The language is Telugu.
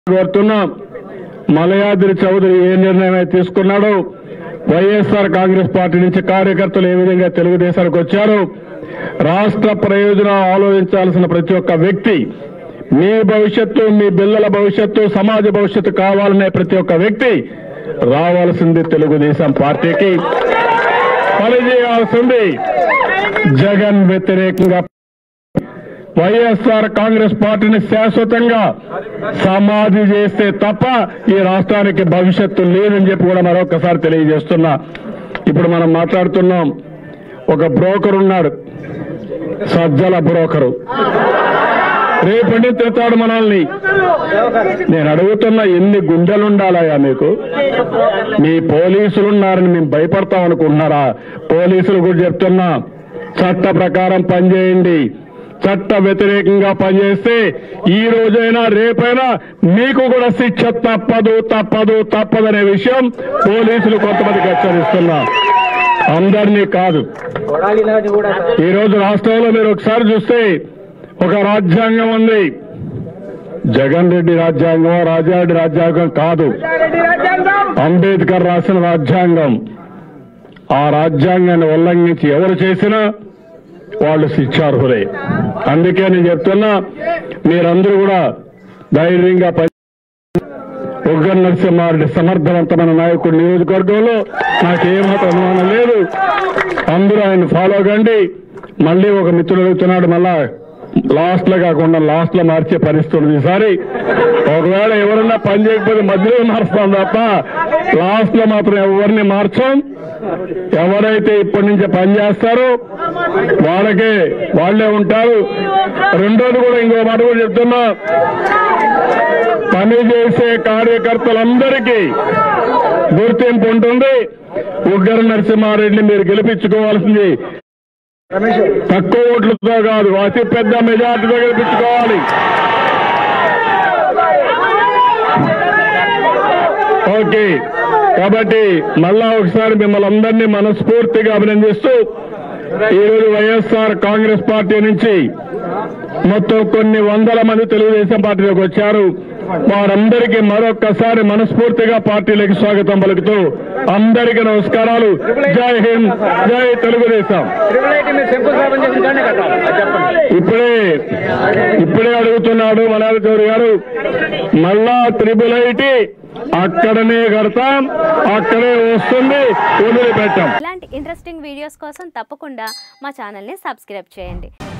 కోరుతున్నాం మలయాద్రి చౌదరి ఏ నిర్ణయం అయితే తీసుకున్నాడో వైఎస్ఆర్ కాంగ్రెస్ పార్టీ నుంచి కార్యకర్తలు ఏ విధంగా తెలుగుదేశానికి వచ్చారో రాష్ట్ర ప్రయోజనాలు ఆలోచించాల్సిన ప్రతి ఒక్క వ్యక్తి మీ భవిష్యత్తు మీ పిల్లల భవిష్యత్తు సమాజ భవిష్యత్తు కావాలనే ప్రతి ఒక్క వ్యక్తి రావాల్సింది తెలుగుదేశం పార్టీకి పనిచేయాల్సింది జగన్ వ్యతిరేకంగా వైఎస్ఆర్ కాంగ్రెస్ పార్టీని శాశ్వతంగా సమాధి చేస్తే తప్ప ఈ రాష్ట్రానికి భవిష్యత్తు లేదని చెప్పి కూడా మరొకసారి తెలియజేస్తున్నా ఇప్పుడు మనం మాట్లాడుతున్నాం ఒక బ్రోకర్ ఉన్నాడు సజ్జల బ్రోకరు రేపటి తిడతాడు మనల్ని నేను అడుగుతున్నా ఎన్ని గుండెలుండాలయా మీకు మీ పోలీసులు ఉన్నారని మేము భయపడతాం అనుకుంటున్నారా పోలీసులు కూడా చెప్తున్నా చట్ట ప్రకారం పనిచేయండి చట్ట వ్యతిరేకంగా పనిచేస్తే ఈ రోజైనా రేపైనా మీకు కూడా శిక్ష తప్పదు తప్పదు తప్పదనే విషయం పోలీసులు కొంతమందికి హెచ్చరిస్తున్నా అందరినీ కాదు ఈ రోజు రాష్ట్రంలో మీరు ఒకసారి చూస్తే ఒక రాజ్యాంగం ఉంది జగన్ రెడ్డి రాజ్యాంగం రాజారెడ్డి రాజ్యాంగం కాదు అంబేద్కర్ రాసిన రాజ్యాంగం ఆ రాజ్యాంగాన్ని ఉల్లంఘించి ఎవరు చేసినా వాళ్ళు శిక్షార్హులే అందుకే నేను చెప్తున్నా మీరందరూ కూడా ధైర్యంగా పని ఉగ్గర నరసింహారెడ్డి సమర్థవంతమైన నాయకుడు నియోజకవర్గంలో నాకేమాత్రం అనుమానం లేదు అందరూ ఆయన ఫాలో కండి మళ్ళీ ఒక మిత్రుడు అడుగుతున్నాడు మళ్ళా లాస్ట్ లో కాకుండా లాస్ట్ లో మార్చే పరిస్థితి ఉంది ఈసారి ఒకవేళ ఎవరన్నా పని చేయకపోతే మధ్యలో మారుస్తాం తప్ప లాస్ట్ లో మాత్రం ఎవరిని మార్చం ఎవరైతే ఇప్పటి నుంచి పని చేస్తారో వాళ్ళకే వాళ్ళే ఉంటారు రెండోది కూడా ఇంకో మాట కూడా చెప్తున్నా పని చేసే కార్యకర్తలందరికీ గుర్తింపు ఉంటుంది ఉగ్గర నరసింహారెడ్డిని మీరు గెలిపించుకోవాల్సింది తక్కువ ఓట్లతో కాదు అతి పెద్ద మెజార్టీతో గెలిపించుకోవాలి ఓకే కాబట్టి మళ్ళా ఒకసారి మిమ్మల్ని అందరినీ మనస్ఫూర్తిగా అభినందిస్తూ ఈరోజు వైఎస్ఆర్ కాంగ్రెస్ పార్టీ నుంచి మొత్తం కొన్ని వందల మంది తెలుగుదేశం పార్టీలోకి వచ్చారు వారందరికీ మరొక్కసారి మనస్ఫూర్తిగా పార్టీలోకి స్వాగతం పలుకుతూ అందరికీ నమస్కారాలు జై హింద్ జై తెలుగుదేశం ట్రిపుల్ ఐటీ మీరు శంకుస్థాపన చేసిన దాన్ని కట్టాలి అది చెప్పండి ఇప్పుడే ఇప్పుడే అడుగుతున్నాడు మలయాళ చౌదరి గారు మళ్ళా త్రిబుల్ ఐటీ అక్కడనే కడతాం అక్కడే వస్తుంది వదిలిపెట్టాం ఇలాంటి ఇంట్రెస్టింగ్ వీడియోస్ కోసం తప్పకుండా మా ఛానల్ని సబ్స్క్రైబ్ చేయండి